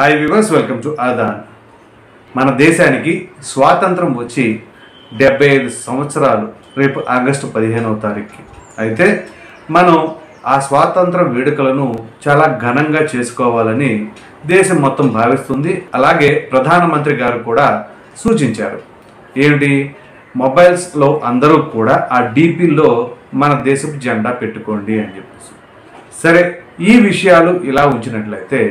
hi viewers welcome to ఆదాన్ మన దేశానికి స్వాతంత్రం వచ్చి డెబ్బై ఐదు సంవత్సరాలు రేపు ఆగస్టు పదిహేనవ తారీఖుకి అయితే మనం ఆ స్వాతంత్ర వేడుకలను చాలా ఘనంగా చేసుకోవాలని దేశం మొత్తం భావిస్తుంది అలాగే ప్రధానమంత్రి గారు కూడా సూచించారు ఏమిటి మొబైల్స్లో అందరూ కూడా ఆ డీపీలో మన దేశపు జెండా పెట్టుకోండి అని చెప్పేసి సరే ఈ విషయాలు ఇలా ఉంచినట్లయితే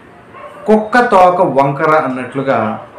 కుక్క తోక వంకర అన్నట్లుగా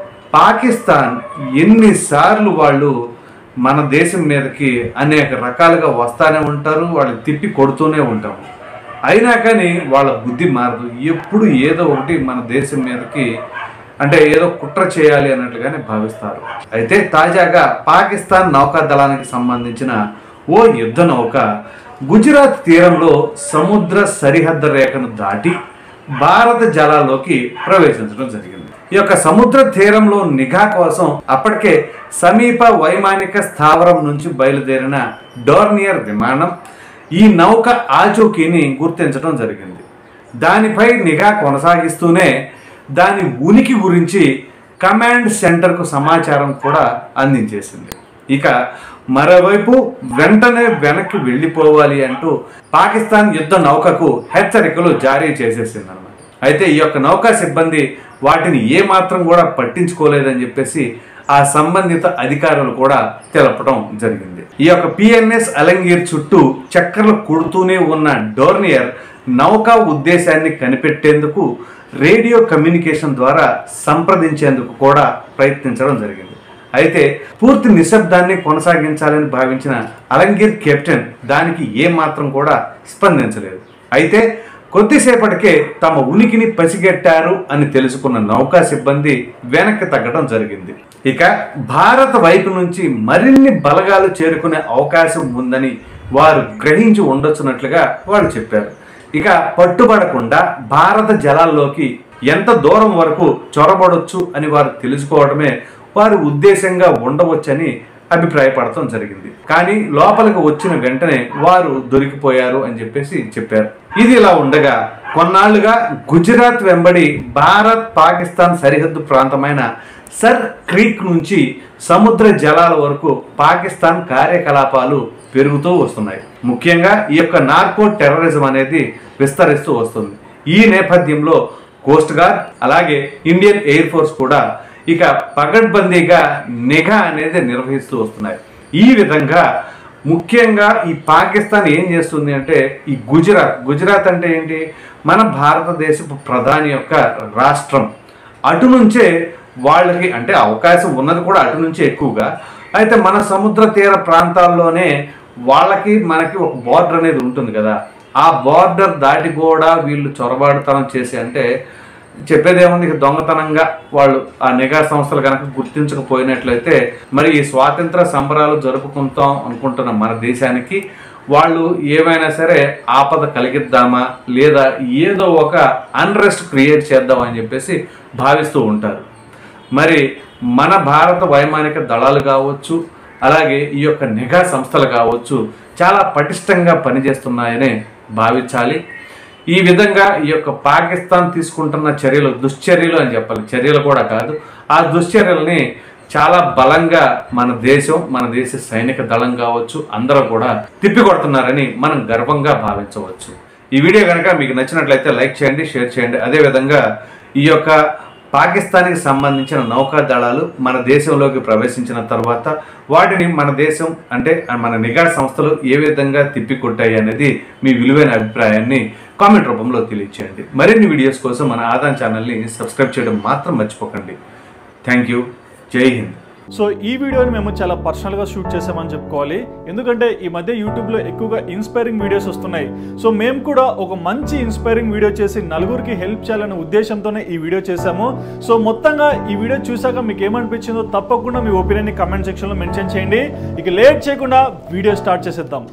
పాకిస్తాన్ ఎన్నిసార్లు వాళ్ళు మన దేశం మీదకి అనేక రకాలుగా వస్తానే ఉంటారు వాళ్ళు తిప్పి కొడుతూనే ఉంటాము అయినా కానీ వాళ్ళ బుద్ధి మారదు ఎప్పుడు ఏదో ఒకటి మన దేశం మీదకి అంటే ఏదో కుట్ర చేయాలి అన్నట్లుగానే భావిస్తారు అయితే తాజాగా పాకిస్తాన్ నౌకాదళానికి సంబంధించిన ఓ యుద్ధ నౌక గుజరాత్ తీరంలో సముద్ర సరిహద్దు రేఖను దాటి భారత జలాల్లోకి ప్రవేశించడం జరిగింది ఈ యొక్క సముద్ర తీరంలో నిఘా కోసం అప్పటికే సమీప వైమానిక స్థావరం నుంచి బయలుదేరిన డోర్నియర్ విమానం ఈ నౌక ఆచూకీని గుర్తించడం జరిగింది దానిపై నిఘా కొనసాగిస్తూనే దాని ఉనికి గురించి కమాండ్ సెంటర్కు సమాచారం కూడా అందించేసింది ఇక మరోవైపు వెంటనే వెనక్కి వెళ్ళిపోవాలి అంటూ పాకిస్తాన్ యుద్ధ నౌకకు హెచ్చరికలు జారీ చేసేసింది అనమాట అయితే ఈ యొక్క నౌకా సిబ్బంది వాటిని ఏమాత్రం కూడా పట్టించుకోలేదని చెప్పేసి ఆ సంబంధిత అధికారులు కూడా తెలపడం జరిగింది ఈ యొక్క పిఎన్ఎస్ అలంగీర్ చుట్టూ చక్కర్లు కొడుతూనే ఉన్న డోర్నియర్ నౌకా ఉద్దేశాన్ని కనిపెట్టేందుకు రేడియో కమ్యూనికేషన్ ద్వారా సంప్రదించేందుకు కూడా ప్రయత్నించడం జరిగింది అయితే పూర్తి నిశ్శబ్దాన్ని కొనసాగించాలని భావించిన అలంగీర్ కెప్టెన్ దానికి ఏ మాత్రం కూడా స్పందించలేదు అయితే కొద్దిసేపటికే తమ ఉనికిని పసిగట్టారు అని తెలుసుకున్న నౌకా సిబ్బంది వెనక్కి తగ్గడం జరిగింది ఇక భారత వైపు నుంచి మరిన్ని బలగాలు చేరుకునే అవకాశం ఉందని వారు గ్రహించి ఉండొచ్చున్నట్లుగా వాళ్ళు చెప్పారు ఇక పట్టుబడకుండా భారత జలాల్లోకి ఎంత దూరం వరకు చొరబడొచ్చు అని వారు తెలుసుకోవడమే వారి ఉద్దేశంగా ఉండవచ్చని అభిప్రాయపడటం జరిగింది కానీ లోపలికి వచ్చిన వెంటనే వారు దొరికిపోయారు అని చెప్పేసి చెప్పారు ఇది ఇలా ఉండగా కొన్నాళ్లుగా గుజరాత్ వెంబడి భారత్ పాకిస్తాన్ సరిహద్దు ప్రాంతమైన సర్ క్రీక్ నుంచి సముద్ర జలాల వరకు పాకిస్తాన్ కార్యకలాపాలు పెరుగుతూ వస్తున్నాయి ముఖ్యంగా ఈ యొక్క నార్కో టెర్రరిజం అనేది విస్తరిస్తూ వస్తుంది ఈ నేపథ్యంలో కోస్ట్ గార్డ్ అలాగే ఇండియన్ ఎయిర్ ఫోర్స్ కూడా ఇక పగడ్బందీగా నిఘా అనేది నిర్వహిస్తూ వస్తున్నాయి ఈ విధంగా ముఖ్యంగా ఈ పాకిస్తాన్ ఏం చేస్తుంది అంటే ఈ గుజరాత్ గుజరాత్ అంటే ఏంటి మన భారతదేశపు ప్రధాని యొక్క రాష్ట్రం అటు నుంచే వాళ్ళకి అంటే అవకాశం ఉన్నది కూడా అటు నుంచే ఎక్కువగా అయితే మన సముద్ర తీర ప్రాంతాల్లోనే వాళ్ళకి మనకి ఒక బార్డర్ అనేది ఉంటుంది కదా ఆ బార్డర్ దాటి కూడా వీళ్ళు చొరబాటుతనం చేసి అంటే చెప్పేది ఏముంది ఇక దొంగతనంగా వాళ్ళు ఆ నిఘా సంస్థలు కనుక గుర్తించకపోయినట్లయితే మరి ఈ స్వాతంత్ర సంబరాలు జరుపుకుంటాం అనుకుంటున్న మన దేశానికి వాళ్ళు ఏమైనా సరే ఆపద కలిగిద్దామా లేదా ఏదో ఒక అన్రెస్ట్ క్రియేట్ చేద్దాం అని చెప్పేసి భావిస్తూ ఉంటారు మరి మన భారత వైమానిక దళాలు కావచ్చు అలాగే ఈ యొక్క నిఘా సంస్థలు కావచ్చు చాలా పటిష్టంగా పనిచేస్తున్నాయని భావించాలి ఈ విధంగా ఈ యొక్క పాకిస్తాన్ తీసుకుంటున్న చర్యలు దుశ్చర్యలు అని చెప్పాలి చర్యలు కూడా కాదు ఆ దుశ్చర్యల్ని చాలా బలంగా మన దేశం మన దేశ సైనిక దళం కావచ్చు అందరూ కూడా తిప్పికొడుతున్నారని మనం గర్వంగా భావించవచ్చు ఈ వీడియో కనుక మీకు నచ్చినట్లయితే లైక్ చేయండి షేర్ చేయండి అదేవిధంగా ఈ యొక్క పాకిస్తాన్కి సంబంధించిన నౌకా దళాలు మన దేశంలోకి ప్రవేశించిన తర్వాత వాటిని మన దేశం అంటే మన నిఘా సంస్థలు ఏ విధంగా తిప్పికొట్టాయి అనేది మీ విలువైన అభిప్రాయాన్ని కామెంట్ రూపంలో తెలియచేయండి మరిన్ని వీడియోస్ కోసం మన ఆదాన్ ఛానల్ని సబ్స్క్రైబ్ చేయడం మాత్రం మర్చిపోకండి థ్యాంక్ యూ జై హింద్ సో ఈ వీడియోని మేము చాలా పర్సనల్గా షూట్ చేసామని చెప్పుకోవాలి ఎందుకంటే ఈ మధ్య యూట్యూబ్లో ఎక్కువగా ఇన్స్పైరింగ్ వీడియోస్ వస్తున్నాయి సో మేము కూడా ఒక మంచి ఇన్స్పైరింగ్ వీడియో చేసి నలుగురికి హెల్ప్ చేయాలనే ఉద్దేశంతోనే ఈ వీడియో చేశాము సో మొత్తంగా ఈ వీడియో చూసాక మీకు ఏమనిపించిందో తప్పకుండా మీ ఒపీనియన్ని కమెంట్ సెక్షన్లో మెన్షన్ చేయండి ఇక లేట్ చేయకుండా వీడియో స్టార్ట్ చేసేద్దాం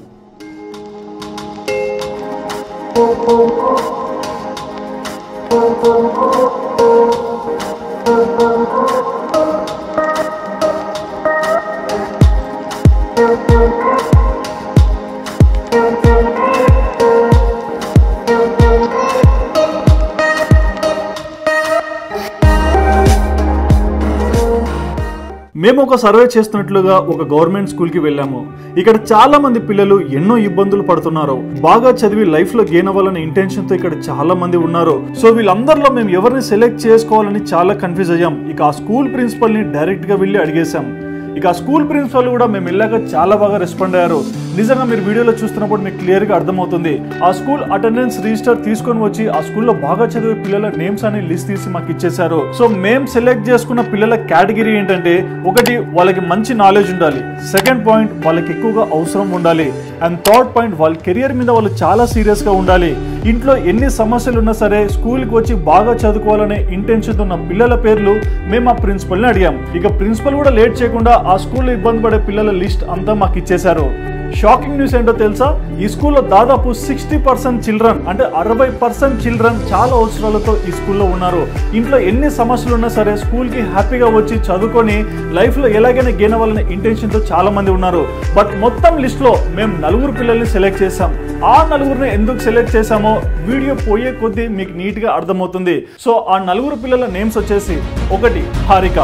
మేము ఒక సర్వే చేస్తున్నట్లుగా ఒక గవర్నమెంట్ స్కూల్ కి వెళ్ళాము ఇక్కడ చాలా మంది పిల్లలు ఎన్నో ఇబ్బందులు పడుతున్నారు బాగా చదివి లైఫ్ లో గెయిన్ అవ్వాలనే ఇంటెన్షన్ తో ఇక్కడ చాలా మంది ఉన్నారు సో వీళ్ళందరిలో మేము ఎవరిని సెలెక్ట్ చేసుకోవాలని చాలా కన్ఫ్యూజ్ అయ్యాం ఇక ఆ స్కూల్ ప్రిన్సిపల్ ని డైరెక్ట్ గా వెళ్ళి అడిగేశాం ఇక ఆ స్కూల్ ప్రిన్సిపల్ కూడా మేము వెళ్ళాక చాలా బాగా రెస్పాండ్ అయ్యారు నిజంగా మీరు వీడియోలో చూస్తున్నప్పుడు మీకు క్లియర్ గా అర్థమవుతుంది ఆ స్కూల్ అటెండెన్స్ రిజిస్టర్ తీసుకొని వచ్చి ఆ స్కూల్లో బాగా చదివే పిల్లల నేమ్స్ అని లిస్ట్ తీసి మాకు ఇచ్చేశారు సో మేము సెలెక్ట్ చేసుకున్న పిల్లల కేటగిరీ ఏంటంటే ఒకటి వాళ్ళకి మంచి నాలెడ్జ్ ఉండాలి సెకండ్ పాయింట్ వాళ్ళకి ఎక్కువగా అవసరం ఉండాలి అండ్ థర్డ్ పాయింట్ వాళ్ళ కెరియర్ మీద వాళ్ళు చాలా సీరియస్ గా ఉండాలి ఇంట్లో ఎన్ని సమస్యలు ఉన్నా సరే స్కూల్కి వచ్చి బాగా చదువుకోవాలనే ఇంటెన్షన్ ఉన్న పిల్లల పేర్లు మేము ఆ ప్రిన్సిపల్ని అడిగాం ఇక ప్రిన్సిపల్ కూడా లేట్ చేయకుండా ఆ స్కూల్లో ఇబ్బంది పడే పిల్లల లిస్ట్ అంతా మాకు ఇచ్చేశారు షాకింగ్ న్యూస్ ఏంటో తెలుసా ఈ స్కూల్లో దాదాపు సిక్స్టీ పర్సెంట్ చిల్డ్రన్ అంటే అరవై పర్సెంట్ చిల్డ్రన్ చాలా అవసరాలతో ఈ స్కూల్లో ఉన్నారు ఇంట్లో ఎన్ని సమస్యలు ఉన్నా సరే స్కూల్కి హ్యాపీగా వచ్చి చదువుకొని లైఫ్లో ఎలాగైనా గెయిన్ అవ్వాలనే ఇంటెన్షన్తో చాలా మంది ఉన్నారు బట్ మొత్తం లిస్ట్లో మేము నలుగురు పిల్లల్ని సెలెక్ట్ చేసాం ఆ నలుగురిని ఎందుకు సెలెక్ట్ చేశామో వీడియో పోయే కొద్దీ మీకు నీట్గా అర్థమవుతుంది సో ఆ నలుగురు పిల్లల నేమ్స్ వచ్చేసి ఒకటి Harika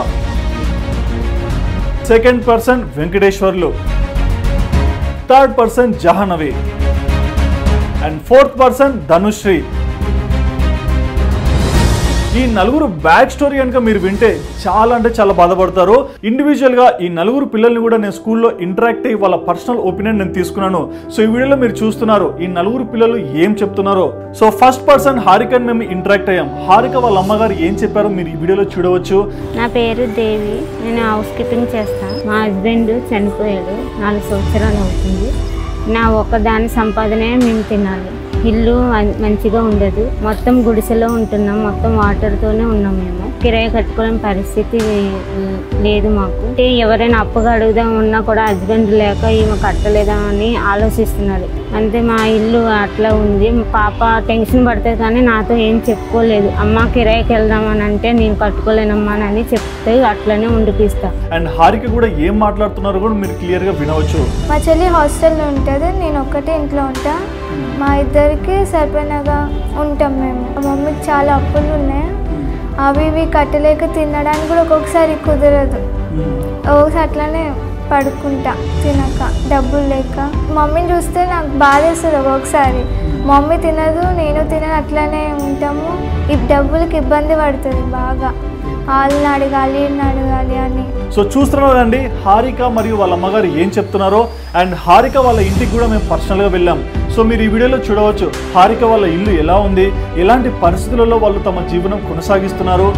second person Venkateswarlu third person Jahnavi and fourth person Dhanushri ఈ నలుగురు బ్యాక్ స్టోరీ కనుక మీరు వింటే చాలా అంటే చాలా బాధపడతారు ఇండివిజువల్ గా ఈ నలుగురు పిల్లల్ని కూడా నేను స్కూల్లో ఇంటరాక్ట్ అయ్యి వాళ్ళ పర్సనల్ ఒపీనియన్ నేను తీసుకున్నాను సో ఈ వీడియోలో మీరు చూస్తున్నారు ఈ నలుగురు పిల్లలు ఏం చెప్తున్నారో సో ఫస్ట్ పర్సన్ హారికని మేము ఇంటరాక్ట్ అయ్యాం హారిక వాళ్ళ అమ్మగారు ఏం చెప్పారో మీరు ఈ వీడియోలో చూడవచ్చు నా పేరు దేవి నేను హౌస్ కీపింగ్ చేస్తాను మా హస్బెండ్ చనిపోయాడు నాలుగు సంవత్సరాలు అవుతుంది నా ఒక్కదాని సంపాదనే మేము తినాలి ఇల్లు మం- మంచిగా ఉండదు మొత్తం గుడిసెలో ఉంటున్నాం మొత్తం వాటర్తోనే ఉన్నాం మేము కిరాయి కట్టుకోలేని పరిస్థితి లే- లేదు మాకు అంటే ఎవరైనా అప్పుగా అడుగుదాం ఉన్నా కూడా హస్బెండ్ లేక ఈమె కట్టలేదా అని ఆలోచిస్తున్నారు అంతే మా ఇల్లు అట్లా ఉంది మా పాప టెన్షన్ పడుతుంది కానీ నాతో ఏం చెప్పుకోలేదు అమ్మ కిరాయికి వెళ్దామని అంటే నేను కట్టుకోలేనమ్మా అని చెప్తే అట్లనే ఉండిపిస్తా అండ్ హారిక కూడా ఏం మాట్లాడుతున్నారో కూడా మీరు క్లియర్ గా వినవచ్చు మా చెల్లి హాస్టల్లో ఉంటుంది నేను ఒక్కటే ఇంట్లో ఉంటా మా ఇద్దరికి సరిపోయినగా ఉంటాం మేము మా మమ్మీకి చాలా అప్పులు ఉన్నాయి అవి ఇవి కట్టలేక తినడానికి కూడా ఒక్కొక్కసారి కుదరదు ఒక్కొక్కసారి అట్లనే పడుకుంటా తినక డబ్బులు లేక మమ్మీని చూస్తే నాకు బాధ వేస్తుంది ఒక్కొక్కసారి మమ్మీ తినదు నేను తినను అట్లనే ఉంటాము ఈ డబ్బులకి ఇబ్బంది పడుతుంది బాగా వాళ్ళని అడగాలి వీళ్ళని అడగాలి అని సో చూస్తున్నారు కదండి హారిక మరియు వాళ్ళ అమ్మగారు ఏం చెప్తున్నారో అండ్ హారిక వాళ్ళ ఇంటికి కూడా మేము పర్సనల్గా వెళ్ళాం సో మీరు ఈ వీడియోలో చూడవచ్చు హారిక వాళ్ళ ఇల్లు ఎలా ఉంది ఎలాంటి పరిస్థితులలో వాళ్ళు తమ జీవనం కొనసాగిస్తున్నారు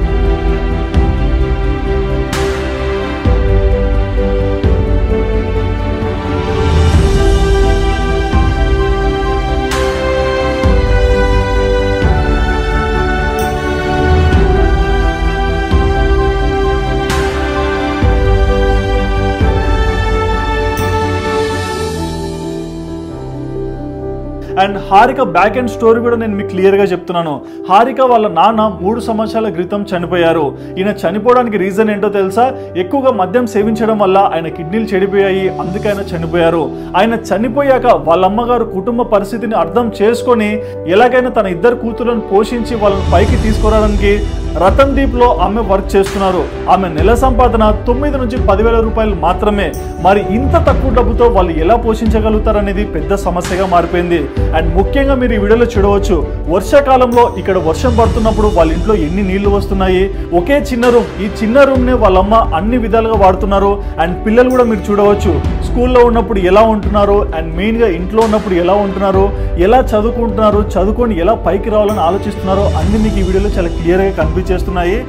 and Harika back and story కూడా నేను మీకు క్లియర్గా చెప్తున్నాను హారిక వాళ్ళ నాన్న మూడు సంవత్సరాల క్రితం చనిపోయారు ఈయన చనిపోవడానికి రీజన్ ఏంటో తెలుసా ఎక్కువగా మద్యం సేవించడం వల్ల ఆయన కిడ్నీలు చెడిపోయాయి అందుకే ఆయన చనిపోయారు ఆయన చనిపోయాక వాళ్ళ అమ్మగారు కుటుంబ పరిస్థితిని అర్థం చేసుకొని ఎలాగైనా తన ఇద్దరు కూతురులను పోషించి వాళ్ళని పైకి తీసుకురావడానికి రతన్ దీప్ లో ఆమె వర్క్ చేస్తున్నారు ఆమె నెల సంపాదన తొమ్మిది నుంచి పదివేల రూపాయలు మాత్రమే మరి ఇంత తక్కువ డబ్బుతో వాళ్ళు ఎలా పోషించగలుగుతారు అనేది పెద్ద సమస్యగా మారిపోయింది అండ్ ముఖ్యంగా మీరు ఈ వీడియోలో చూడవచ్చు వర్షాకాలంలో ఇక్కడ వర్షం పడుతున్నప్పుడు వాళ్ళ ఇంట్లో ఎన్ని నీళ్లు వస్తున్నాయి ఒకే చిన్న రూమ్ ఈ చిన్న రూమ్ నే వాళ్ళమ్మ అన్ని విధాలుగా వాడుతున్నారు అండ్ పిల్లలు కూడా మీరు చూడవచ్చు స్కూల్లో ఉన్నప్పుడు ఎలా ఉంటున్నారు అండ్ మెయిన్ గా ఇంట్లో ఉన్నప్పుడు ఎలా ఉంటున్నారు ఎలా చదువుకుంటున్నారు చదువుకొని ఎలా పైకి రావాలని ఆలోచిస్తున్నారో అన్ని మీకు ఈ వీడియోలో చాలా క్లియర్ గా కనిపించేస్తున్నాయి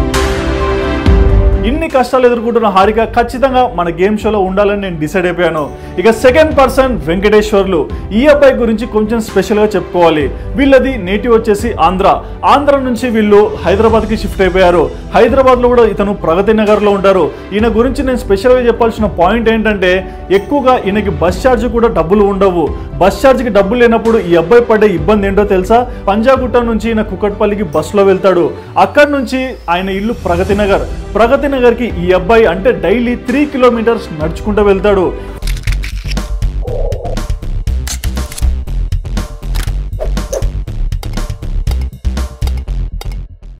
ఇన్ని కష్టాలు ఎదుర్కొంటున్న హారిక ఖచ్చితంగా మన గేమ్ షోలో ఉండాలని నేను డిసైడ్ అయిపోయాను ఇక సెకండ్ పర్సన్ వెంకటేశ్వర్లు ఈ అబ్బాయి గురించి కొంచెం స్పెషల్గా చెప్పుకోవాలి వీళ్ళది నేటివ్ వచ్చేసి ఆంధ్ర ఆంధ్ర నుంచి వీళ్ళు హైదరాబాద్కి షిఫ్ట్ అయిపోయారు హైదరాబాద్లో కూడా ఇతను ప్రగతి నగర్లో ఉంటారు ఈయన గురించి నేను స్పెషల్గా చెప్పాల్సిన పాయింట్ ఏంటంటే ఎక్కువగా ఈయనకి బస్ ఛార్జ్ కూడా డబ్బులు ఉండవు బస్ ఛార్జ్కి డబ్బులు లేనప్పుడు ఈ అబ్బాయి పడ్డే ఇబ్బంది ఏంటో తెలుసా పంజాగుట్ట నుంచి ఈయన కుక్కట్పల్లికి బస్సులో వెళ్తాడు అక్కడి నుంచి ఆయన ఇల్లు ప్రగతి నగర్ ప్రగతి నగర్కి ఈ అబ్బాయి అంటే డైలీ త్రీ కిలోమీటర్స్ నడుచుకుంటూ వెళ్తాడు